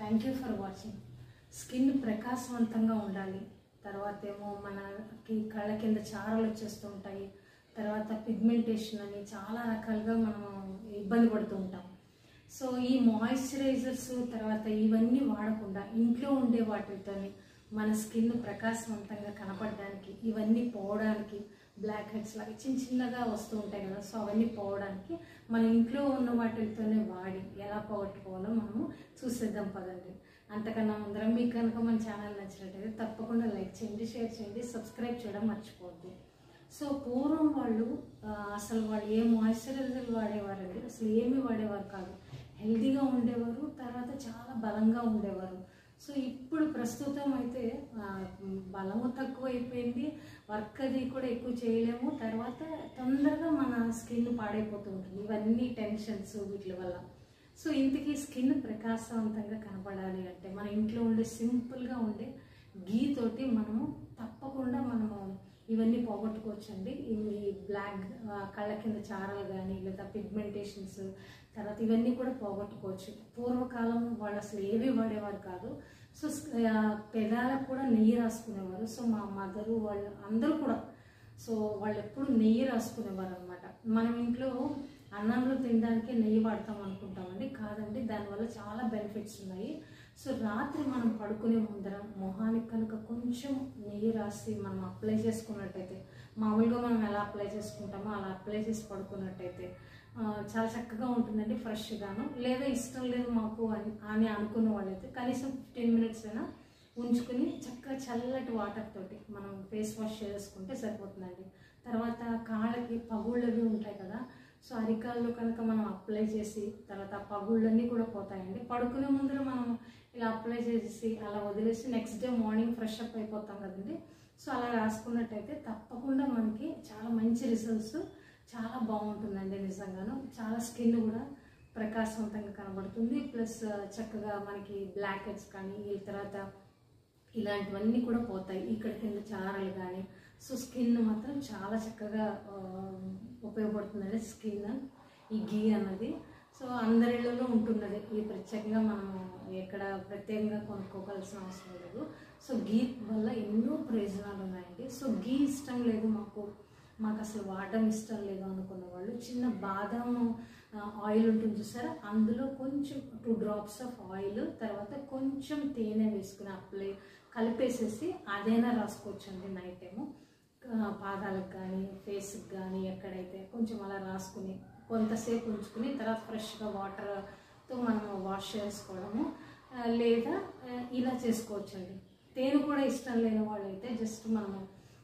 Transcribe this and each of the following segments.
thank you for watching skin ప్రకాశవంతంగా ఉండాలి తర్వాత ఏమో మనకి కళ్ళ కింద చారలు వచ్చేస్తూ ఉంటాయి తర్వాత పిగ్మెంటేషన్ అని చాలా రకాలుగా మనం ఇబ్బంది పడుతూ ఉంటాం సో ఈ మాయిశ్చరైజర్స్ తర్వాత ఇవన్నీ వాడకుండా ఇంట్లో ఉండే వాటితోని మన స్కిన్ ప్రకాశవంతంగా కనపడడానికి ఇవన్నీ పోవడానికి బ్లాక్ హెడ్స్ లాగా చిన్న చిన్నగా వస్తూ ఉంటాయి కదా సో అవన్నీ పోవడానికి మన ఇంట్లో ఉన్న వాటితోనే వాడి ఎలా పోగొట్టుకోవాలో మనము చూసేద్దాం పదండి అంతకన్నా ముందర మీకు కనుక మన ఛానల్ నచ్చినట్టయితే తప్పకుండా లైక్ చేయండి షేర్ చేయండి సబ్స్క్రైబ్ చేయడం మర్చిపోవద్దు సో పూర్వం వాళ్ళు ఆ, అసలు వాళ్ళు ఏ మాయిశ్చరైజర్ వాడేవారండి అసలు ఏమీ వాడేవారు కాదు హెల్తీగా ఉండేవారు తర్వాత చాలా బలంగా ఉండేవారు సో ఇప్పుడు ప్రస్తుతం అయితే ఆ, బలము తక్కువ అయిపోయింది వర్క్ అది కూడా ఎక్కువ చేయలేము తర్వాత తొందరగా మన స్కిన్ పాడైపోతూ ఉంటుంది ఇవన్నీ టెన్షన్స్ వీటి వల్ల సో ఇంతకీ స్కిన్ ప్రకాశవంతంగా కనపడాలి అంటే మన ఇంట్లో ఉండే సింపుల్గా ఉండే గీ తోటి మనము తప్పకుండా మనము ఇవన్నీ పోగొట్టుకోవచ్చండి ఈ బ్లాక్ కళ్ళ కింద చారలు కానీ లేదా పిగ్మెంటేషన్స్ తర్వాత ఇవన్నీ కూడా పోగొట్టుకోవచ్చు పూర్వకాలం వాళ్ళు అసలు ఏవి వాడేవారు కాదు సో ఆ, పెదాలకు కూడా నెయ్యి రాసుకునేవారు సో మా మదరు వాళ్ళు అందరూ కూడా సో వాళ్ళు ఎప్పుడు నెయ్యి రాసుకునేవారు అనమాట మనం ఇంట్లో అన్నంలో తినడానికి నెయ్యి వాడతాం అనుకుంటామండి కాదండి దానివల్ల చాలా బెనిఫిట్స్ ఉన్నాయి సో రాత్రి మనం పడుకునే ముందర మొహానికి కనుక కొంచెం నెయ్యి రాసి మనం అప్లై చేసుకున్నట్టయితే మామూలుగా మనం ఎలా అప్లై చేసుకుంటామో అలా అప్లై చేసి పడుకున్నట్టయితే ఆ, చాలా చక్కగా ఉంటుందండి ఫ్రెష్గాను లేదా ఇష్టం లేదు మాకు అని అని అనుకున్న వాళ్ళైతే కనీసం ఫిఫ్టీన్ మినిట్స్ అయినా ఉంచుకుని చక్కగా చల్లటి వాటర్ తోటి మనం ఫేస్ వాష్ చేసుకుంటే సరిపోతుందండి తర్వాత కాళ్ళకి పగుళ్ళవి ఉంటాయి కదా సో అరికాల్లో కనుక మనం అప్లై చేసి తర్వాత ఆ పగుళ్ళన్నీ కూడా పోతాయండి పడుకునే ముందర మనం ఇలా అప్లై చేసి అలా వదిలేసి next day morning fresh up అయిపోతాం కదండి సో అలా రాసుకున్నట్టయితే తప్పకుండా మనకి చాలా మంచి రిజల్ట్స్ చాలా బాగుంటుందండి నిజంగాను చాలా స్కిన్ కూడా ప్రకాశవంతంగా కనబడుతుంది ప్లస్ చక్కగా మనకి బ్లాక్ హెడ్స్ కానీ ఈ తర్వాత ఇలాంటివన్నీ కూడా పోతాయి ఇక్కడ కింద చారలు కానీ సో స్కిన్ మాత్రం చాలా చక్కగా ఆ, ఉపయోగపడుతుందండి స్కిన్ ఈ గీ అన్నది సో అందరిళ్ళలో ఉంటున్నది ఇది ప్రత్యేకంగా మనం ఎక్కడ ప్రత్యేకంగా కొనుక్కోవాల్సిన అవసరం లేదు సో గీ వల్ల ఎన్నో ప్రయోజనాలు ఉన్నాయండి సో గీ ఇష్టం లేదు మాకు మాకు అసలు వాడడం ఇష్టం లేదు అనుకున్న వాళ్ళు చిన్న బాదం ఆ, ఆయిల్ ఉంటుంది చూసారా అందులో కొంచెం టూ డ్రాప్స్ ఆఫ్ ఆయిల్ తర్వాత కొంచెం తేనె వేసుకుని అప్లై కలిపేసేసి అదైనా రాసుకోవచ్చు అండి నైట్ టైము ఆ, పాదాలకు కానీ ఫేస్కి కానీ ఎక్కడైతే కొంచెం అలా రాసుకుని కొంతసేపు ఉంచుకుని తర్వాత ఫ్రెష్గా వాటర్తో మనం వాష్ చేసుకోవడము ఆ, లేదా ఆ, ఇలా చేసుకోవచ్చండి తేనె కూడా ఇష్టం లేని వాళ్ళైతే జస్ట్ మనము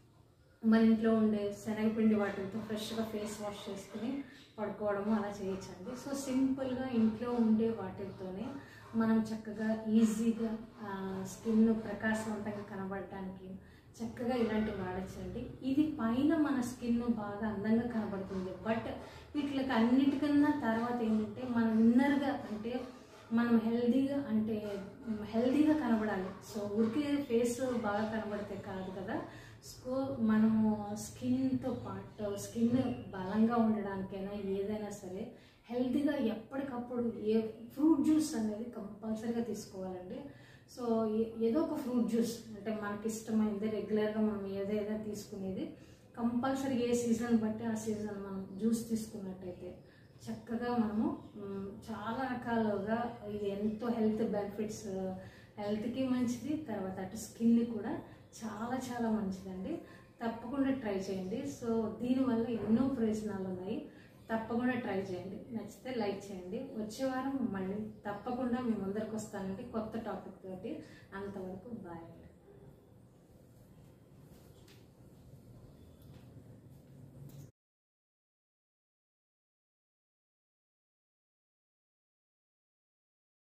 మన ఇంట్లో ఉండే శనగపిండి వాటితో ఫ్రెష్గా ఫేస్ వాష్ చేసుకుని పడుకోవడము అలా చేయొచ్చండి సో సింపుల్గా ఇంట్లో ఉండే వాటితోనే మనం చక్కగా ఈజీగా స్కిన్ ప్రకాశవంతంగా కనబడటానికి చక్కగా ఇలాంటివి వాడచ్చండి ఇది పైన మన స్కిన్ బాగా అందంగా కనబడుతుంది బట్ వీటికి అన్నిటికన్నా తర్వాత ఏంటంటే మనం ఇన్నర్గా అంటే మనం హెల్దీగా అంటే హెల్దీగా కనబడాలి సో ఊరికే ఫేస్ బాగా కనబడితే కాదు కదా సో మనము స్కిన్తో పాటు స్కిన్ బలంగా ఉండడానికైనా ఏదైనా సరే హెల్తీగా ఎప్పటికప్పుడు ఏ ఫ్రూట్ జ్యూస్ అనేది కంపల్సరీగా తీసుకోవాలండి సో ఏ- ఏదో ఒక ఫ్రూట్ జ్యూస్ అంటే మనకి ఇష్టమైంది రెగ్యులర్గా మనం ఏదైనా తీసుకునేది కంపల్సరీ ఏ సీజన్ బట్టి ఆ సీజన్ మనం జ్యూస్ తీసుకున్నట్టయితే చక్కగా మనము మ్, చాలా రకాలుగా ఇది ఎంతో హెల్త్ బెనిఫిట్స్ హెల్త్కి మంచిది తర్వాత అటు స్కిన్ కూడా చాలా చాలా మంచిదండి తప్పకుండా ట్రై చేయండి సో దీనివల్ల ఎన్నో ప్రయోజనాలు ఉన్నాయి తప్పకుండా ట్రై చేయండి నచ్చితే లైక్ చేయండి వచ్చే వారం మళ్ళీ తప్పకుండా మీ ముందరికి వస్తానండి కొత్త టాపిక్ తోటి అంతవరకు బాయ్